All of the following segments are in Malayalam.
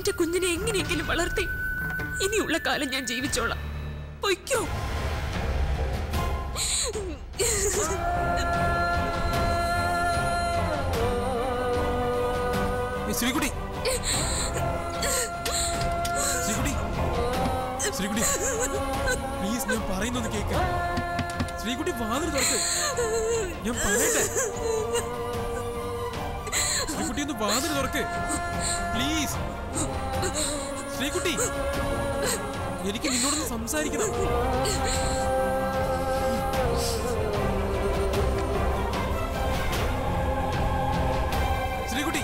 എന്റെ കുഞ്ഞിനെ എങ്ങനെയെങ്കിലും വളർത്തി ഇനിയുള്ള കാലം ഞാൻ ജീവിച്ചോളാം പൊയ്ക്കോ ഏയ് ശ്രീകുട്ടി ശ്രീകുട്ടി ശ്രീകുട്ടി പ്ലീസ് ഞാൻ പറയുന്നത് കേക്ക് ശ്രീകുട്ടി വാതിൽ തുറക്ക് ഞാൻ പറയട്ടെ ശ്രീകുട്ടി ഒന്ന് വാതിൽ തുറക്ക് പ്ലീസ് ശ്രീകുട്ടി എനിക്ക് നിന്നോടൊന്ന് സംസാരിക്കണം ശ്രീകുട്ടി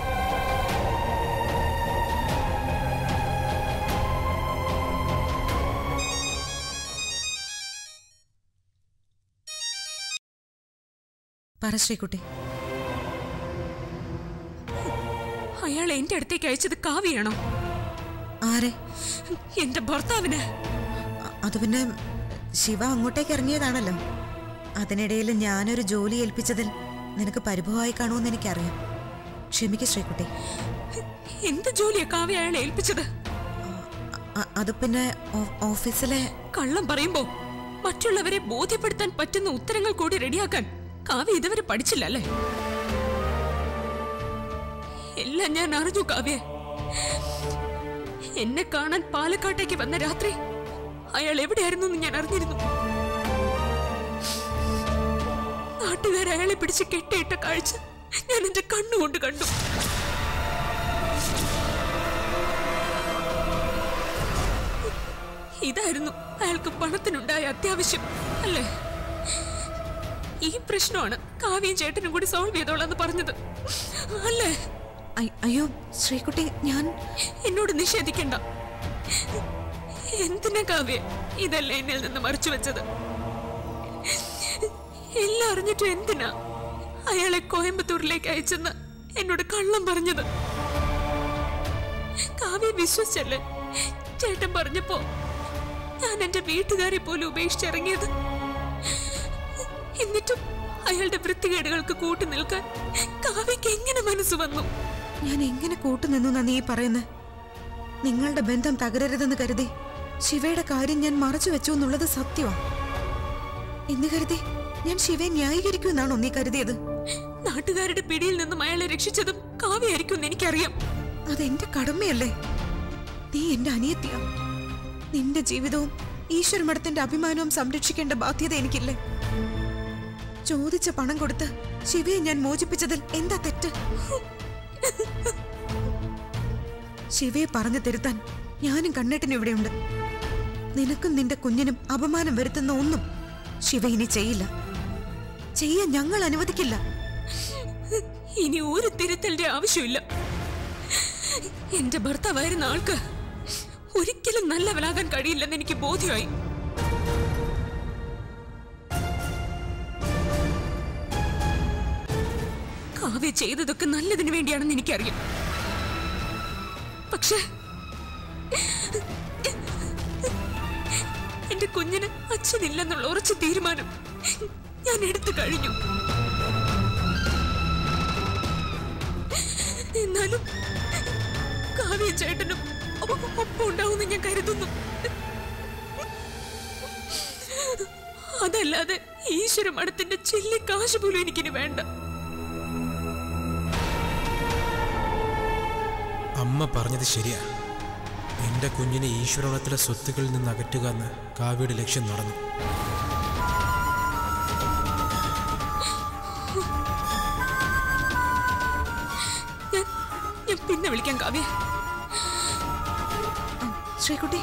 പറ ശ്രീകുട്ടി അയാൾ എന്റെ അടുത്തേക്ക് അയച്ചത് കാവ്യാണോ ആരെ എന്റെ ഭർത്താവിന് അ- അത് പിന്നെ ശിവ അങ്ങോട്ടേക്ക് ഇറങ്ങിയതാണല്ലോ അതിനിടയിൽ ഞാനൊരു ജോലി ഏൽപ്പിച്ചതിൽ നിനക്ക് പരിഭവമായി കാണുമെന്ന് എനിക്കറിയാം ക്ഷമിക്ക ശ്രീകുട്ടി എന്ത് ജോലിയാ കാവ്യ അയാളെ ഏൽപ്പിച്ചത് അ- അത് പിന്നെ ഓ- ഓഫീസിലെ കള്ളം പറയുമ്പോ മറ്റുള്ളവരെ ബോധ്യപ്പെടുത്താൻ പറ്റുന്ന ഉത്തരങ്ങൾ കൂടി റെഡിയാക്കാൻ കാവ്യ ഇതുവരെ പഠിച്ചില്ല അല്ലേ എല്ലാം ഞാൻ അറിഞ്ഞു കാവ്യ എന്നെ കാണാൻ പാലക്കാട്ടേക്ക് വന്ന രാത്രി അയാൾ എവിടെയായിരുന്നു എന്ന് ഞാൻ അറിഞ്ഞിരുന്നു നാട്ടുകാർ അയാളെ പിടിച്ച് കെട്ടിയിട്ട കാഴ്ച ഞാൻ എന്റെ കണ്ണുകൊണ്ട് കണ്ടു ഇതായിരുന്നു അയാൾക്ക് പണത്തിനുണ്ടായ അത്യാവശ്യം അല്ലേ ഈ പ്രശ്നമാണ് കാവ്യം ചേട്ടനും കൂടി സോൾവ് ചെയ്തോളാന്ന് പറഞ്ഞത് അല്ലേ അയ്- അയ്യോ ശ്രീകുട്ടി ഞാൻ എന്നോട് നിഷേധിക്കണ്ട എന്തിനാ കാവ്യ ഇതല്ല എന്നിൽ നിന്ന് മറിച്ചു വെച്ചത് എല്ലാം അറിഞ്ഞിട്ടും എന്തിനാ അയാളെ കോയമ്പത്തൂരിലേക്ക് അയച്ചെന്ന് എന്നോട് കള്ളം പറഞ്ഞത് കാവ്യ വിശ്വസിച്ചല്ലേ ചേട്ടൻ പറഞ്ഞപ്പോ ഞാൻ എന്റെ വീട്ടുകാരെ പോലും ഉപേക്ഷിച്ചിറങ്ങിയത് എന്നിട്ടും അയാളുടെ വൃത്തികേടുകൾക്ക് കൂട്ടു നിൽക്കാൻ കാവ്യക്ക് എങ്ങനെ മനസ്സ് വന്നു ഞാൻ എങ്ങനെ കൂട്ടുനിന്നു എന്നാ നീ പറയുന്നത് നിങ്ങളുടെ ബന്ധം തകരരുതെന്ന് കരുതി ശിവയുടെ കാര്യം ഞാൻ മറച്ചു വെച്ചു എന്നുള്ളത് സത്യമാണ് എന്ന് കരുതി ഞാൻ ശിവയെ ന്യായീകരിക്കുമെന്നാണോ നീ കരുതിയത് നാട്ടുകാരുടെ പിടിയിൽ നിന്നും അയാളെ രക്ഷിച്ചതും കാവ്യായിരിക്കും എന്ന് എനിക്കറിയാം അതെന്റെ കടമയല്ലേ നീ എന്റെ അനിയത്തിയാ നിന്റെ ജീവിതവും ഈശ്വരമഠത്തിന്റെ അഭിമാനവും സംരക്ഷിക്കേണ്ട ബാധ്യത എനിക്കില്ലേ ചോദിച്ച പണം കൊടുത്ത് ശിവയെ ഞാൻ മോചിപ്പിച്ചതിൽ എന്താ തെറ്റ് ശിവയെ പറഞ്ഞു തിരുത്താൻ ഞാനും കണ്ണേട്ടനും ഇവിടെയുണ്ട് നിനക്കും നിന്റെ കുഞ്ഞിനും അപമാനം വരുത്തുന്ന ഒന്നും ശിവ ഇനി ചെയ്യില്ല ചെയ്യാൻ ഞങ്ങൾ അനുവദിക്കില്ല ഇനി ഒരു തിരുത്തലിന്റെ ആവശ്യമില്ല എന്റെ ഭർത്താവായിരുന്ന ആൾക്ക് ഒരിക്കലും നല്ലവനാകാൻ കഴിയില്ലെന്ന് എനിക്ക് ബോധ്യമായി കാവ്യ ചെയ്തതൊക്കെ നല്ലതിന് വേണ്ടിയാണെന്ന് എനിക്കറിയാം പക്ഷേ എന്റെ കുഞ്ഞിന് അച്ഛനില്ലെന്നുള്ള ഉറച്ച തീരുമാനം ഞാൻ എടുത്തു കഴിഞ്ഞു എന്നാലും കാവ്യ ചേട്ടനും ഒ- ഒപ്പം ഉണ്ടാവുമെന്ന് ഞാൻ കരുതുന്നു അതല്ലാതെ ഈശ്വര മഠത്തിന്റെ ചെല്ലി കാശ് പോലും എനിക്കിനി വേണ്ട അമ്മ പറഞ്ഞത് ശരിയാ എന്റെ കുഞ്ഞിനെ ഈശ്വരത്തിലെ സ്വത്തുക്കളിൽ നിന്ന് അകറ്റുക എന്ന് കാവ്യയുടെ ലക്ഷ്യം നടന്നു ഞാൻ ഞാൻ പിന്നെ വിളിക്കാം കാവ്യ ശ്രീകുട്ടി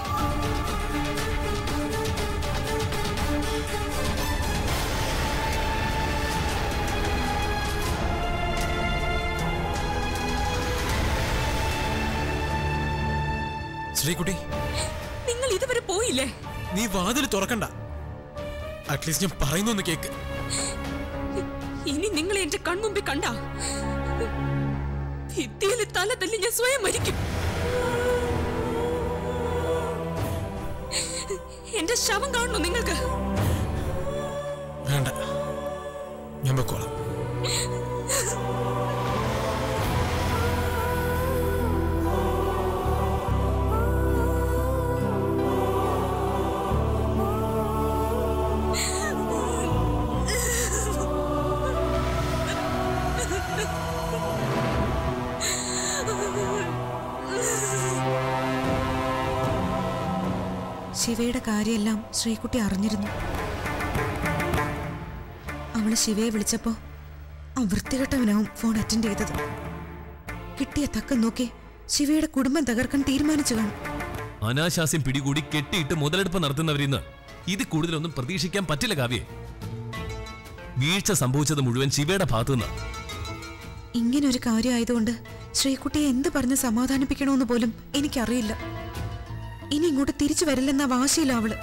ശ്രീകുട്ടി നിങ്ങൾ ഇതുവരെ പോയില്ലേ നീ വാതിൽ തുറക്കണ്ട അറ്റ്ലീസ്റ്റ് ഞാൻ പറയുന്നൊന്ന് കേക്ക് ഇനി നിങ്ങൾ എന്റെ കൺമുമ്പിൽ കണ്ട ഭിത്തിയിൽ തല തല്ലി ഞാൻ സ്വയം മരിക്കും എന്റെ ശവം കാണണോ നിങ്ങൾക്ക് വേണ്ട ഞാൻ വെക്കോളാം ശിവയുടെ കാര്യമെല്ലാം ശ്രീകുട്ടി അറിഞ്ഞിരുന്നു അവള് ശിവയെ വിളിച്ചപ്പോ ആ വൃത്തികെട്ടവനാവും ഫോൺ അറ്റൻഡ് ചെയ്തത് കിട്ടിയ തക്കം നോക്കി ശിവയുടെ കുടുംബം തകർക്കാൻ തീരുമാനിച്ചു കാണും അനാശാസ്യം പിടികൂടി കെട്ടിയിട്ട് മുതലെടുപ്പ് നടത്തുന്നവരിന്ന് ഇത് കൂടുതലൊന്നും പ്രതീക്ഷിക്കാൻ പറ്റില്ല കാവ്യെ വീഴ്ച സംഭവിച്ചത് മുഴുവൻ ശിവയുടെ ഭാഗത്തുനിന്ന് ഇങ്ങനെ ഒരു കാര്യമായതുകൊണ്ട് ശ്രീകുട്ടിയെ എന്ത് പറഞ്ഞ് സമാധാനിപ്പിക്കണമെന്ന് പോലും എനിക്കറിയില്ല ഇനി ഇങ്ങോട്ട് തിരിച്ചു വരില്ലെന്ന വാശിയില്ല അവള്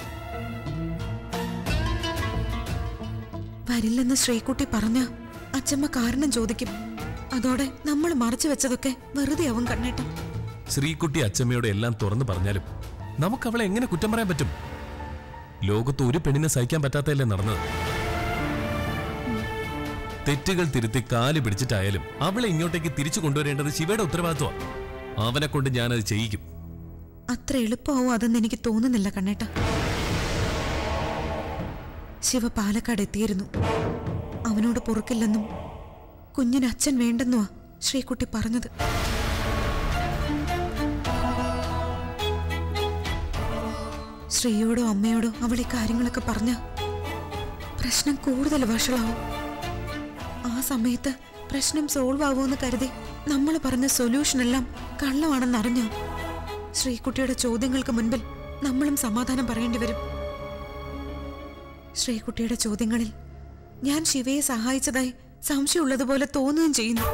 വരില്ലെന്ന് ശ്രീകുട്ടി പറഞ്ഞ അച്ചമ്മ കാരണം ചോദിക്കും അതോടെ നമ്മൾ മറച്ചു വെച്ചതൊക്കെ വെറുതെ ആവും കണ്ണേട്ടം ശ്രീകുട്ടി അച്ചമ്മയോട് എല്ലാം തുറന്നു പറഞ്ഞാലും നമുക്ക് അവളെ എങ്ങനെ കുറ്റം പറയാൻ പറ്റും ലോകത്ത് ഒരു പെണ്ണിനെ സഹിക്കാൻ പറ്റാത്തതല്ലേ നടന്നത് തെറ്റുകൾ തിരുത്തി കാല് പിടിച്ചിട്ടായാലും അവളെ ഇങ്ങോട്ടേക്ക് തിരിച്ചു കൊണ്ടുവരേണ്ടത് ശിവയുടെ ഉത്തരവാദിത്വമാണ് അവനെ കൊണ്ട് ഞാനത് ചെയ്യിക്കും അത്ര എളുപ്പമാവും അതെന്ന് എനിക്ക് തോന്നുന്നില്ല കണ്ണേട്ട ശിവ പാലക്കാട് എത്തിയിരുന്നു അവനോട് പൊറുക്കില്ലെന്നും കുഞ്ഞിന് അച്ഛൻ വേണ്ടെന്നുവാ ശ്രീകുട്ടി പറഞ്ഞത് ശ്രീയോടോ അമ്മയോടോ അവൾ ഈ കാര്യങ്ങളൊക്കെ പറഞ്ഞ പ്രശ്നം കൂടുതൽ വഷളാവും ആ സമയത്ത് പ്രശ്നം സോൾവ് ആവുമെന്ന് കരുതി നമ്മൾ പറഞ്ഞ സൊല്യൂഷൻ എല്ലാം കള്ളമാണെന്നറിഞ്ഞോ ശ്രീകുട്ടിയുടെ ചോദ്യങ്ങൾക്ക് മുൻപിൽ നമ്മളും സമാധാനം പറയേണ്ടി വരും ശ്രീകുട്ടിയുടെ ചോദ്യങ്ങളിൽ ഞാൻ ശിവയെ സഹായിച്ചതായി സംശയമുള്ളതുപോലെ തോന്നുകയും ചെയ്യുന്നു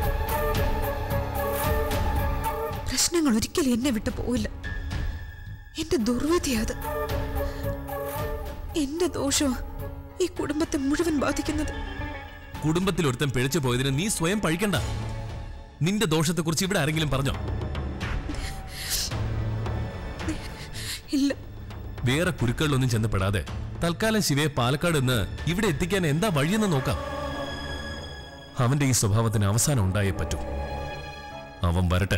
പ്രശ്നങ്ങൾ ഒരിക്കലും എന്നെ വിട്ടു പോവില്ല എന്റെ ദുർവിധിയാ അത് എന്റെ ദോഷമാ ഈ കുടുംബത്തെ മുഴുവൻ ബാധിക്കുന്നത് കുടുംബത്തിൽ ഒരുത്തൻ പിഴച്ചു പോയതിന് നീ സ്വയം പഴിക്കണ്ട നിന്റെ ദോഷത്തെക്കുറിച്ച് ഇവിടെ ആരെങ്കിലും പറഞ്ഞോ ഇല്ല വേറെ കുരുക്കളിലൊന്നും ചെന്ന് പെടാതെ തൽക്കാലം ശിവയെ പാലക്കാട് നിന്ന് ഇവിടെ എത്തിക്കാൻ എന്താ വഴിയെന്ന് നോക്കാം അവന്റെ ഈ സ്വഭാവത്തിന് അവസാനം ഉണ്ടായേ പറ്റൂ അവൻ വരട്ടെ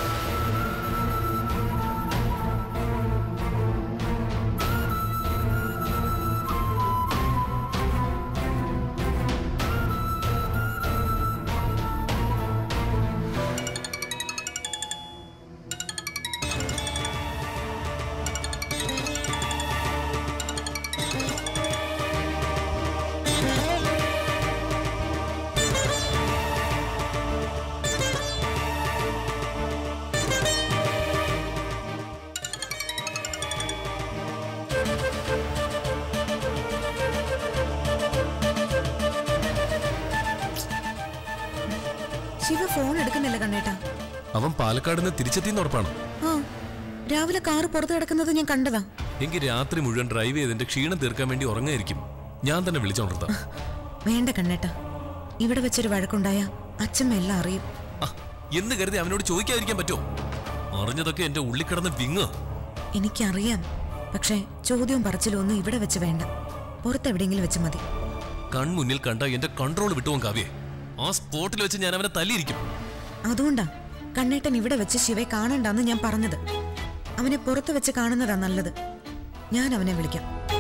ശിവ ഫോൺ എടുക്കുന്നില്ല കണ്ണേട്ടാ അവൻ പാലക്കാട് നിന്ന് തിരിച്ചെത്തിയെന്ന് ഉറപ്പാണ് ആ രാവിലെ കാറ് പുറത്ത് കിടക്കുന്നത് ഞാൻ കണ്ടതാ എങ്കിൽ രാത്രി മുഴുവൻ ഡ്രൈവ് ചെയ്തതിന്റെ ക്ഷീണം തീർക്കാൻ വേണ്ടി ഉറങ്ങായിരിക്കും ഞാൻ തന്നെ വിളിച്ചോണ്ടിരുത്താം വേണ്ട കണ്ണേട്ടാ ഇവിടെ വെച്ചൊരു വഴക്കുണ്ടായ അച്ഛമ്മ എല്ലാം അറിയും ആ, എന്ന് കരുതി അവനോട് ചോദിക്കാതിരിക്കാൻ പറ്റുമോ അറിഞ്ഞതൊക്കെ എന്റെ ഉള്ളിൽ കിടന്ന് വിങ്ങ് എനിക്കറിയാം പക്ഷേ ചോദ്യവും പറച്ചിലും ഒന്നും ഇവിടെ വെച്ച് വേണ്ട പുറത്തെവിടെയെങ്കിലും വെച്ച് മതി കൺമുന്നിൽ കണ്ട എന്റെ കൺട്രോൾ വിട്ടുപോകും കാവ്യെ ആ സ്പോട്ടിൽ വെച്ച് ഞാൻ അവനെ തല്ലിയിരിക്കും അതുകൊണ്ടാ കണ്ണേട്ടൻ ഇവിടെ വെച്ച് ശിവയെ കാണണ്ടെന്ന് ഞാൻ പറഞ്ഞത് അവനെ പുറത്ത് വെച്ച് കാണുന്നതാ നല്ലത് ഞാൻ അവനെ വിളിക്കാം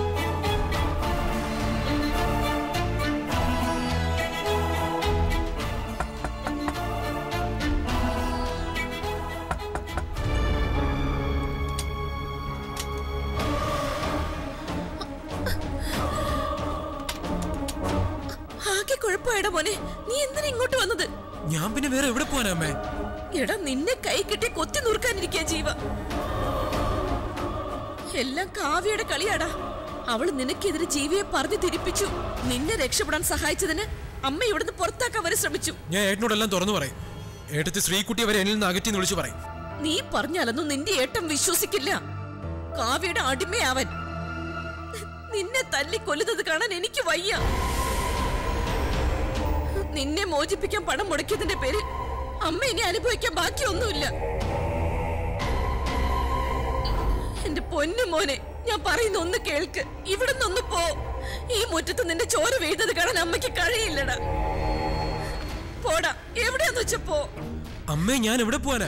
ആകെ കുഴപ്പമായടാ മോനെ നീ എന്തിനാ ഇങ്ങോട്ട് വന്നത് ഞാൻ പിന്നെ വേറെ എവിടെ പോവാനാ അമ്മേ എടാ നിന്നെ കൈ കിട്ടി കൊത്തി നുറുക്കാനിരിക്കാ ജീവ എല്ലാം കാവ്യയുടെ കളിയാടാ അവള് നിനക്കെതിരെ ജീവിയെ പറഞ്ഞു തിരിപ്പിച്ചു നിന്നെ രക്ഷപ്പെടാൻ സഹായിച്ചതിന് അമ്മ ഇവിടുന്ന് പുറത്താക്കാൻ വരെ ശ്രമിച്ചു ഞാൻ ഏട്ടനോടെല്ലാം തുറന്നു പറയും ഏട്ടത്തി ശ്രീകുട്ടിയെ വരെ എന്നിൽ നിന്ന് അകറ്റി എന്ന് വിളിച്ചു പറയും നീ പറഞ്ഞാലൊന്നും നിന്റെ ഏട്ടൻ വിശ്വസിക്കില്ല കാവ്യയുടെ അടിമയാവൻ നിന്നെ തല്ലി കൊല്ലുന്നത് കാണാൻ എനിക്ക് വയ്യ നിന്നെ മോചിപ്പിക്കാൻ പണം മുടക്കിയതിന്റെ പേരിൽ അമ്മ ഇനി അനുഭവിക്കാൻ ബാക്കിയൊന്നുമില്ല എന്റെ പൊന്നു മോനെ ഞാൻ പറയുന്ന ഒന്ന് കേൾക്ക് ഇവിടുന്ന് ഒന്ന് പോ ഈ മുറ്റത്ത് നിന്റെ ചോര വീഴുന്നത് കാണാൻ അമ്മയ്ക്ക് കഴിയില്ലടാ പോടാ എവിടെയാന്ന് വെച്ച പോ അമ്മേ ഞാൻ എവിടെ പോവാനാ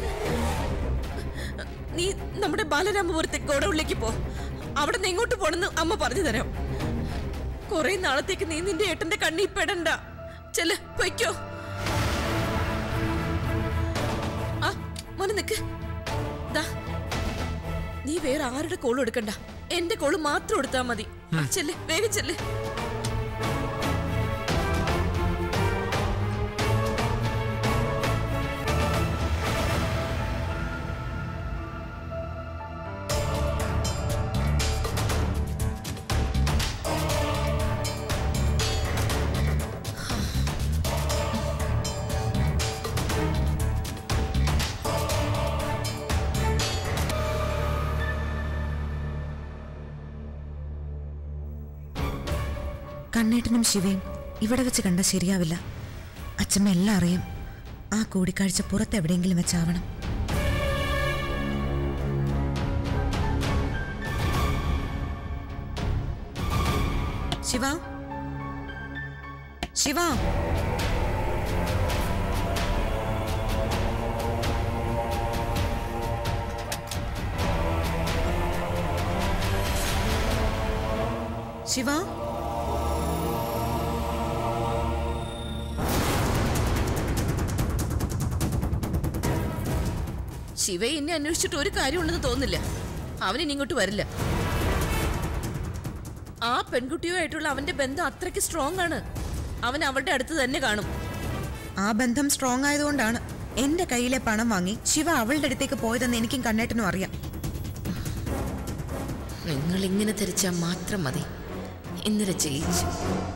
നീ നമ്മുടെ ബാലരാമപുരത്തെ ഗോഡൌണിലേക്ക് പോ അവിടെ നിന്ന് എങ്ങോട്ട് പോണെന്ന് അമ്മ പറഞ്ഞു തരാം കുറെ നാളത്തേക്ക് നീ നിന്റെ ഏട്ടന്റെ കണ്ണി പെടണ്ട ചെല് പൊയ്ക്കോ ആ മോനെ നിക്ക് ദാ നീ വേറെ ആരുടെ കോളും എടുക്കണ്ട എന്റെ കോള് മാത്രം എടുത്താ മതി ആ, ചെല്ല് വേഗം ചെല്ല് കണ്ണേട്ടനും ശിവയും ഇവിടെ വെച്ച് കണ്ട ശരിയാവില്ല അച്ഛമ്മ എല്ലാം അറിയും ആ കൂടിക്കാഴ്ച പുറത്തെവിടെയെങ്കിലും വെച്ചാവണം ശിവ ശിവ ശിവ ശിവ എന്നെ അന്വേഷിച്ചിട്ട് ഒരു കാര്യമുണ്ടെന്ന് തോന്നില്ല അവനിനി ഇങ്ങോട്ട് വരില്ല ആ പെൺകുട്ടിയുമായിട്ടുള്ള അവന്റെ ബന്ധം അത്രയ്ക്ക് സ്ട്രോങ് ആണ് അവൻ അവളുടെ അടുത്ത് തന്നെ കാണും ആ ബന്ധം സ്ട്രോങ് ആയതുകൊണ്ടാണ് എന്റെ കയ്യിലെ പണം വാങ്ങി ശിവ അവളുടെ അടുത്തേക്ക് പോയതെന്ന് എനിക്കും കണ്ണേട്ടനും അറിയാം നിങ്ങൾ ഇങ്ങനെ ധരിച്ചാൽ മാത്രം മതി ഇന്നലെ ജയിച്ചു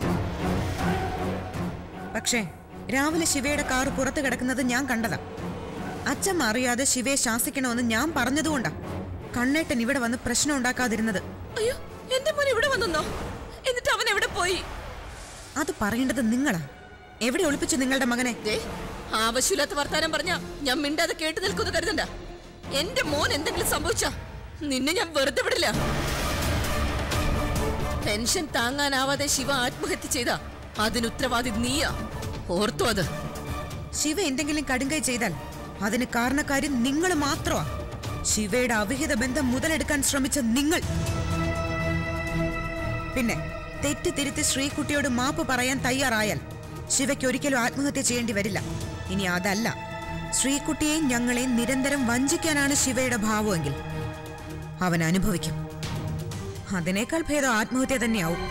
പക്ഷേ രാവിലെ ശിവയുടെ കാർ പുറത്ത് കിടക്കുന്നത് ഞാൻ കണ്ടതാ അച്ഛൻ അറിയാതെ ശിവയെ ശാസിക്കണമെന്ന് ഞാൻ പറഞ്ഞതുകൊണ്ടാ കണ്ണേട്ടൻ ഇവിടെ വന്ന് പ്രശ്നം ഉണ്ടാക്കാതിരുന്നത് അയ്യോ എന്റെ മോൻ ഇവിടെ വന്നോ എന്നിട്ട് അവൻ എവിടെ പോയി അത് പറയേണ്ടത് നിങ്ങളാ എവിടെ ഒളിപ്പിച്ചു നിങ്ങളുടെ മകനെ ദേ ആവശ്യമില്ലാത്ത വർത്താനം പറഞ്ഞ ഞാൻ മിണ്ടാതെ കേട്ട് നിൽക്കുന്നു കരുതണ്ട എന്റെ മോൻ എന്തെങ്കിലും സംഭവിച്ച നിന്നെ ഞാൻ വെറുതെ വിടില്ല ടെൻഷൻ താങ്ങാനാവാതെ ശിവ ആത്മഹത്യ ചെയ്ത അതിന് ഉത്തരവാദി നീയാ ഓർത്തു അത് ശിവ എന്തെങ്കിലും കടുങ്കൈ ചെയ്താൽ അതിന് കാരണക്കാരി നിങ്ങൾ മാത്രമാ ശിവയുടെ അവിഹിത ബന്ധം മുതലെടുക്കാൻ ശ്രമിച്ച നിങ്ങൾ പിന്നെ തെറ്റ് തിരുത്തി ശ്രീകുട്ടിയോട് മാപ്പ് പറയാൻ തയ്യാറായാൽ ശിവയ്ക്ക് ഒരിക്കലും ആത്മഹത്യ ചെയ്യേണ്ടി വരില്ല ഇനി അതല്ല ശ്രീകുട്ടിയെയും ഞങ്ങളെയും നിരന്തരം വഞ്ചിക്കാനാണ് ശിവയുടെ ഭാവമെങ്കിൽ അവൻ അനുഭവിക്കും അതിനേക്കാൾ ഭേദം ആത്മഹത്യ തന്നെയാവും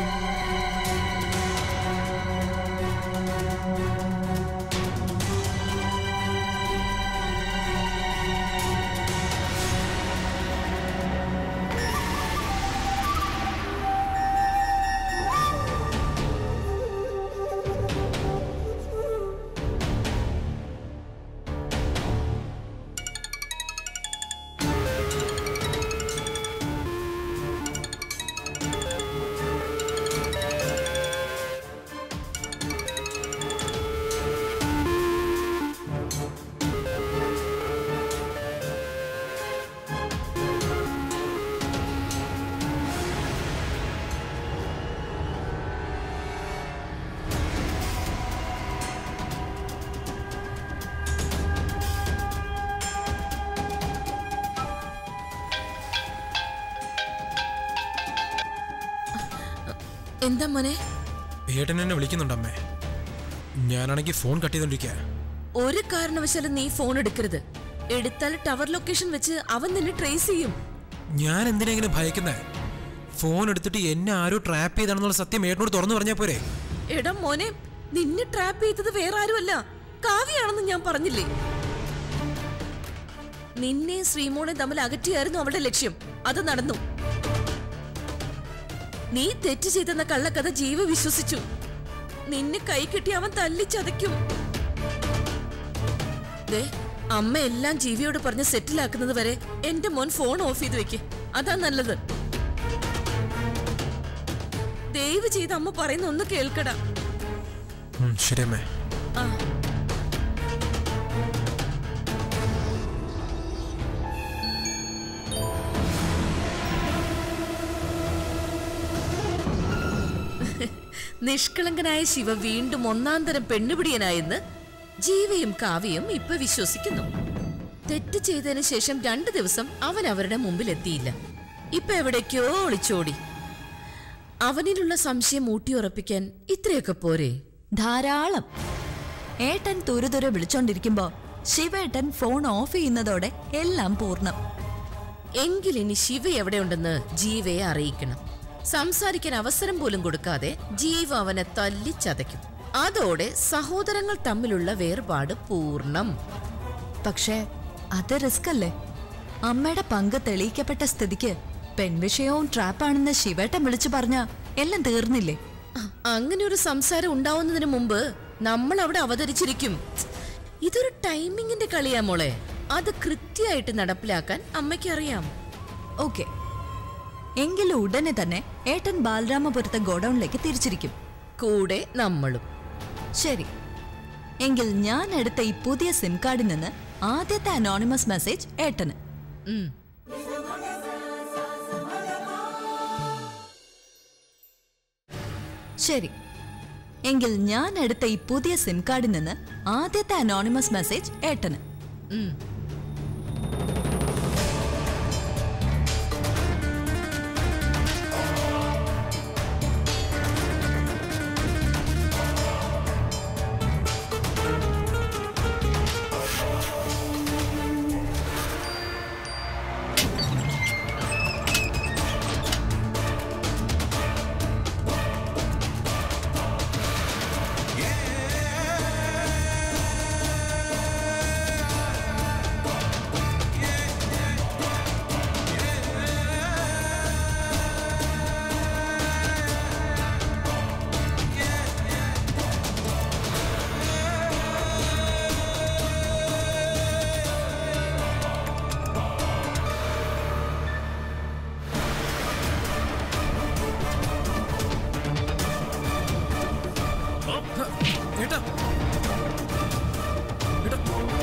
എന്താ മോനെ ഏട്ടൻ എന്നെ വിളിക്കുന്നുണ്ട് അമ്മേ ഞാനാണെങ്കിൽ ഫോൺ കട്ട് ചെയ്തോണ്ടിരിക്കുക ഒരു കാരണവശാലും നീ ഫോൺ എടുക്കരുത് എടുത്താൽ ടവർ ലൊക്കേഷൻ വെച്ച് അവൻ നിന്നെ ട്രേസ് ചെയ്യും ഞാൻ എന്തിനാ ഇങ്ങനെ ഭയക്കുന്നേ ഫോൺ എടുത്തിട്ട് എന്നെ ആരോ ട്രാപ്പ് ചെയ്താണെന്നുള്ള സത്യം ഏട്ടനോട് തുറന്നു പറഞ്ഞാൽ പോരെ എടാ മോനെ നിന്നെ ട്രാപ്പ് ചെയ്തത് വേറെ ആരുമല്ല കാവ്യാണെന്ന് ഞാൻ പറഞ്ഞില്ലേ നിന്നെ ശ്രീമോളെ തമ്മിൽ അകറ്റിയായിരുന്നു അവളുടെ ലക്ഷ്യം അത് നടന്നു നീ തെറ്റ് ചെയ്തെന്ന കള്ളക്കഥ ജീവ വിശ്വസിച്ചു നിന്നെ കൈ കിട്ടി അവൻ തല്ലിച്ചതയ്ക്കും ദേ അമ്മ എല്ലാം ജീവിയോട് പറഞ്ഞ് സെറ്റിലാക്കുന്നത് വരെ എന്റെ മോൻ ഫോൺ ഓഫ് ചെയ്ത് വെക്ക് അതാ നല്ലത് ദയവ് ചെയ്ത് അമ്മ പറയുന്ന ഒന്ന് കേൾക്കടാ ഉം, ശരി അമ്മേ ആ നിഷ്കളങ്കനായ ശിവ വീണ്ടും ഒന്നാം തരം പെണ്ണുപിടിയനായെന്ന് ജീവയും കാവ്യയും ഇപ്പൊ വിശ്വസിക്കുന്നു തെറ്റ് ചെയ്തതിന് ശേഷം രണ്ടു ദിവസം അവൻ അവരുടെ മുമ്പിൽ എത്തിയില്ല ഇപ്പൊ എവിടേക്കോ ഒളിച്ചോടി അവനിലുള്ള സംശയം ഊട്ടിയുറപ്പിക്കാൻ ഇത്രയൊക്കെ പോരെ ധാരാളം ഏട്ടൻ തുരുതുരെ വിളിച്ചോണ്ടിരിക്കുമ്പോ ശിവേട്ടൻ ഫോൺ ഓഫ് ചെയ്യുന്നതോടെ എല്ലാം പൂർണ്ണം എങ്കിലിനി ശിവ എവിടെയുണ്ടെന്ന് ജീവയെ അറിയിക്കണം സംസാരിക്കാൻ അവസരം പോലും കൊടുക്കാതെ ജീവ അവനെ തല്ലിച്ചതയ്ക്കും അതോടെ സഹോദരങ്ങൾ തമ്മിലുള്ള വേർപാട് പൂർണ്ണം പക്ഷേ അത് റിസ്ക് അല്ലേ അമ്മയുടെ പങ്ക് തെളിയിക്കപ്പെട്ട സ്ഥിതിക്ക് പെൺവിഷയവും ട്രാപ്പാണെന്ന് ശിവേട്ടൻ വിളിച്ചു പറഞ്ഞ എല്ലാം തീർന്നില്ലേ അങ്ങനെ ഒരു സംസാരം ഉണ്ടാവുന്നതിന് മുമ്പ് നമ്മൾ അവിടെ അവതരിച്ചിരിക്കും ഇതൊരു ടൈമിങ്ങിന്റെ കളിയാ മോളെ അത് കൃത്യമായിട്ട് നടപ്പിലാക്കാൻ അമ്മയ്ക്ക് അറിയാം ഓക്കെ എങ്കിൽ ഉടനെ തന്നെ ഏട്ടൻ ബാലരാമപുരത്തെ ഗോഡൌണിലേക്ക് തിരിച്ചിരിക്കും കൂടെ നമ്മളും ശരി എങ്കിൽ ഞാൻ എടുത്ത ഈ പുതിയ സിം കാർഡിൽ നിന്ന് ആദ്യത്തെ അനോണിമസ് മെസ്സേജ് ഏട്ടന് ഉം. ശരി എങ്കിൽ ഞാൻ എടുത്ത ഈ പുതിയ സിം കാർഡിൽ നിന്ന് ആദ്യത്തെ അനോണിമസ് മെസ്സേജ് ഏട്ടന് ഉം. ഏട്ടാ ഏട്ടാ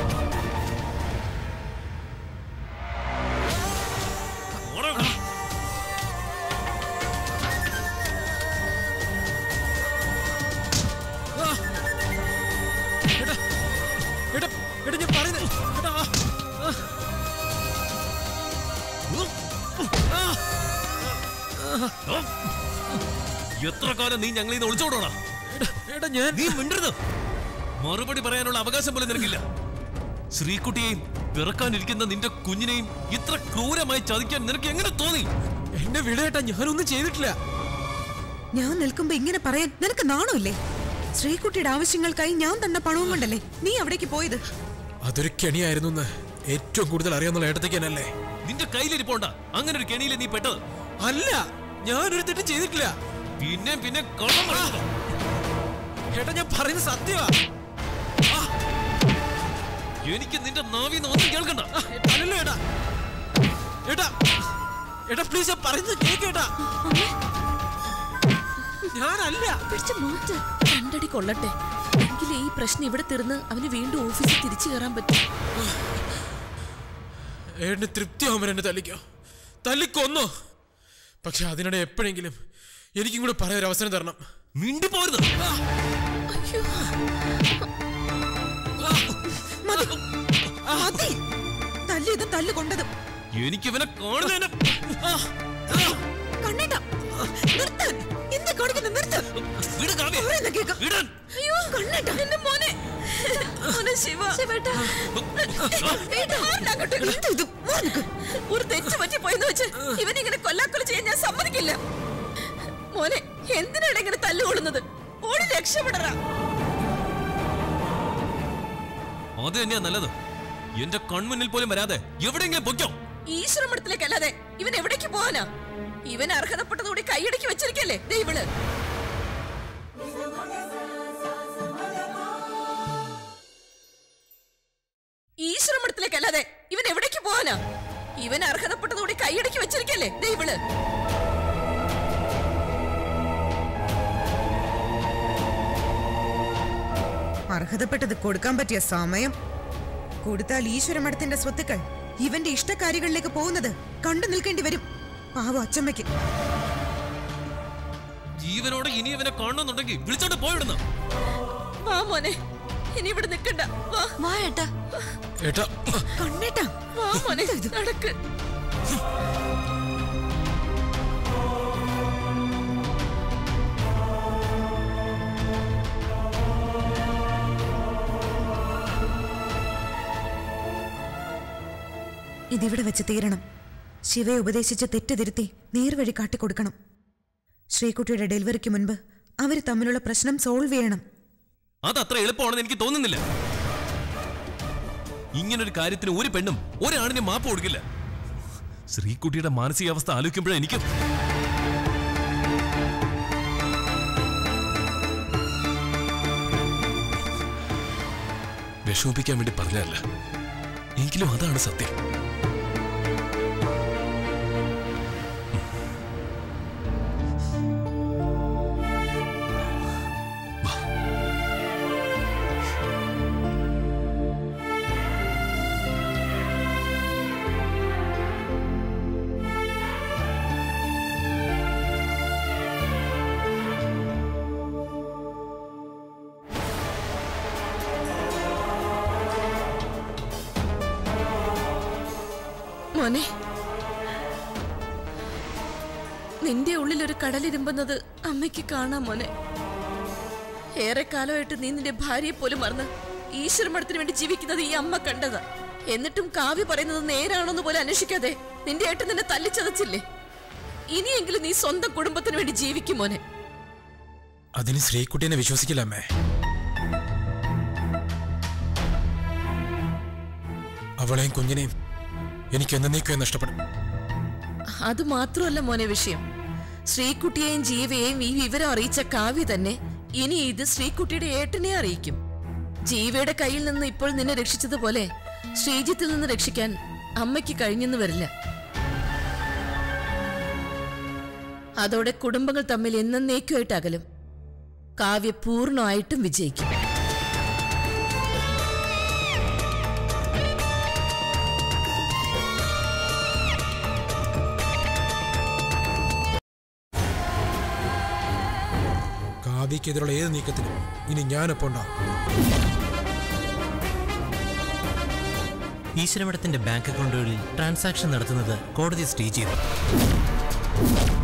ആ. ഏട്ടാ ഏട്ടാ ഏട്ടാ ഞാൻ പറയുന്നത് ഏട്ടാ ആ. ആ. എത്ര കാലം നീ ഞങ്ങളിൽ നിന്ന് ഒളിച്ചോടോടാ ഏട്ടാ, ഏട്ടാ ഞാൻ നീ മിണ്ടരുത് മറുപടി പറയാനുള്ള അവകാശം പോലും നിനക്കില്ല ശ്രീകുട്ടിയെയും പിറക്കാനിരിക്കുന്ന നിന്റെ കുഞ്ഞിനെയും ഇത്ര ക്രൂരമായി ചതിക്കാൻ നിനക്ക് എങ്ങനെ തോന്നി എന്നെ വിടേട്ടാ ഞാനൊന്നും ചെയ്തിട്ടില്ല ഞാൻ നിൽക്കുമ്പോ ഇങ്ങനെ പറയാൻ നിനക്ക് നാണമില്ലേ ശ്രീകുട്ടിയുടെ ആവശ്യങ്ങൾക്കായി ഞാൻ തന്ന പണവും കൊണ്ടല്ലേ നീ അവിടേക്ക് പോയത് അതൊരു കെണിയായിരുന്നു എന്ന് ഏറ്റവും കൂടുതൽ അറിയാവുന്ന ഏട്ടത്തേക്കാനല്ലേ നിന്റെ കയ്യിലിരിപ്പോണ്ട അങ്ങനെ ഒരു കെണിയിൽ നീ പെട്ടത് അല്ല ഞാനൊരു തെറ്റും ചെയ്തിട്ടില്ല പിന്നെ പിന്നെ കള്ളം പറയുന്നതാ. ഏട്ടാ ഞാൻ പറയുന്നത് സത്യമാ എനിക്ക് നിന്റെ നാവിന്ന് ഒന്നും കേൾക്കണ്ട അല്ലല്ലോ ഏട്ടാ ഏട്ടാ ഏട്ടാ പ്ലീസ് ഞാൻ പറയുന്നത് കേക്കേട്ടാ ഞാനല്ല പിടിച്ച് മാറ്റ് രണ്ടടി കൊള്ളട്ടെ എങ്കിലേ ഈ പ്രശ്നം ഇവിടെ തീർന്ന് അവന് വീണ്ടും ഓഫീസിൽ തിരിച്ചു കയറാൻ പറ്റും ഏട്ടന് തൃപ്തിയാവുമ്പോൾ എന്നെ തല്ലിക്കോ തല്ലിക്കൊന്നോ പക്ഷെ അതിനിടെ എപ്പോഴെങ്കിലും എനിക്കും കൂടെ പറയാൻ ഒരു അവസരം തരണം മിണ്ടി പോരുത് അയ്യോ മതി മതി തല്ലിയതും തല്ല് കൊണ്ടതും എനിക്ക് ഇവനെ കാണുന്നതിന് കണ്ണേട്ടാ നിർത്താൻ എന്താ കാണിക്കുന്ന നിർത്ത് വിട് കാവ്യ. പറയുന്ന കേൾക്കാം വിടാൻ. അയ്യോ കണ്ണേട്ടാ എന്റെ മോനെ മോനെ ശിവ ശിവേട്ടാ എന്ത് ഇത് മാറി നിൽക്ക്. ഒരു തെറ്റ് പറ്റി പോയെന്ന് വെച്ച് ഇവനിങ്ങനെ കൊല്ലാക്കൊല ചെയ്യാൻ ഞാൻ സമ്മതിക്കില്ല മോനെ എന്തിനാണ് ഇങ്ങനെ തല്ലുകൊള്ളുന്നത് ഓടി രക്ഷപ്പെടറാ അത് തന്നെയാ നല്ലത് എന്റെ കൺമുന്നിൽ പോലും വരാതെ എവിടെയെങ്കിലും പൊയ്ക്കോ ഈശ്വരമഠത്തിലേക്കല്ലാതെ ഇവൻ എവിടേക്ക് പോവാനാ ഇവൻ അർഹതപ്പെട്ടതുകൂടി കൈയടക്കി വെച്ചിരിക്കല്ലേ ദേ ഇവള് ഈശ്വരമഠത്തിലേക്കല്ലാതെ ഇവൻ എവിടേക്ക് പോവാനാ ഇവൻ അർഹതപ്പെട്ടതുകൂടി കൈയടക്കി വെച്ചിരിക്കല്ലേ ദേ ഇവള് അർഹതപ്പെട്ടത് കൊടുക്കാൻ പറ്റിയ സമയം കൊടുത്താൽ ഈശ്വരമഠത്തിന്റെ സ്വത്തുക്കൾ ഇവന്റെ ഇഷ്ടകാര്യങ്ങളിലേക്ക് പോകുന്നത് കണ്ടു നിൽക്കേണ്ടി വരും പാവ അച്ചമ്മയ്ക്ക് ജീവനോടെ ഇനി ഇവനെ കാണണമെന്നുണ്ടെങ്കിൽ വിളിച്ചോണ്ട് പോയിടുന്നു വാ മോനെ ഇനി ഇവിടെ നിൽക്കണ്ട വാ വാ ഏട്ടാ ഏട്ടാ കണ്ണേട്ടാ വാ മോനെ നടക്ക് ഇതിവിടെ വെച്ച് തീരണം ശിവയെ ഉപദേശിച്ച് തെറ്റുതിരുത്തി നേർവഴി കാട്ടിക്കൊടുക്കണം ശ്രീകുട്ടിയുടെ ഡെലിവറിക്ക് മുൻപ് അവർ തമ്മിലുള്ള പ്രശ്നം സോൾവ് ചെയ്യണം അതത്ര എളുപ്പമാണെന്ന് എനിക്ക് തോന്നുന്നില്ല ഇങ്ങനൊരു കാര്യത്തിന് ഒരു പെണ്ണും ഒരാണിനും മാപ്പ് കൊടുക്കില്ല ശ്രീകുട്ടിയുടെ മാനസികാവസ്ഥ ആലോചിക്കുമ്പോഴേ എനിക്കും വിഷമിപ്പിക്കാൻ വേണ്ടി പറഞ്ഞതല്ല എങ്കിലും അതാണ് സത്യം മോനെ നിന്റെ ഉള്ളിൽ ഒരു കടലിരുമ്പുന്നത് അമ്മയ്ക്ക് കാണാം മോനെ ഏറെ കാലമായിട്ട് നീ നിന്റെ ഭാര്യയെ പോലും മറന്ന് ഈശ്വരമഠത്തിന് വേണ്ടി ജീവിക്കുന്നത് ഈ അമ്മ കണ്ടതാ എന്നിട്ടും കാവ്യ പറയുന്നത് നേരാണോന്ന് പോലെ അന്വേഷിക്കാതെ നിന്റെ ഏട്ടൻ നിന്നെ തല്ലിച്ചതച്ചില്ലേ ഇനിയെങ്കിലും നീ സ്വന്തം കുടുംബത്തിന് വേണ്ടി ജീവിക്കും മോനെ അതിന് ശ്രീകുട്ടിനെ വിശ്വസിക്കില്ല അമ്മേ അവളെയും കുഞ്ഞിനെയും എനിക്ക് എന്നേക്കും നഷ്ടപ്പെടും അത് മാത്രമല്ല മോനെ വിഷയം ശ്രീകുട്ടിയെയും ജീവയെയും ഈ വിവരം അറിയിച്ച കാവ്യ തന്നെ ഇനി ഇത് ശ്രീകുട്ടിയുടെ ഏട്ടനെ അറിയിക്കും ജീവയുടെ കയ്യിൽ നിന്ന് ഇപ്പോൾ നിന്നെ രക്ഷിച്ചതുപോലെ ശ്രീജിത്തിൽ നിന്ന് രക്ഷിക്കാൻ അമ്മയ്ക്ക് കഴിഞ്ഞെന്ന് വരില്ല അതോടെ കുടുംബങ്ങൾ തമ്മിൽ എന്നേക്കുമായിട്ട് അകലും കാവ്യ പൂർണ്ണമായിട്ടും വിജയിക്കും കാവ്യക്കെതിരുള്ള ഏത് നീക്കത്തിനും ഇനി ഞാനൊപ്പം ഉണ്ടാവും ഈശ്വരമഠത്തിന്റെ ബാങ്ക് അക്കൗണ്ടുകളിൽ ട്രാൻസാക്ഷൻ നടത്തുന്നത് കോടതി സ്റ്റേ ചെയ്തു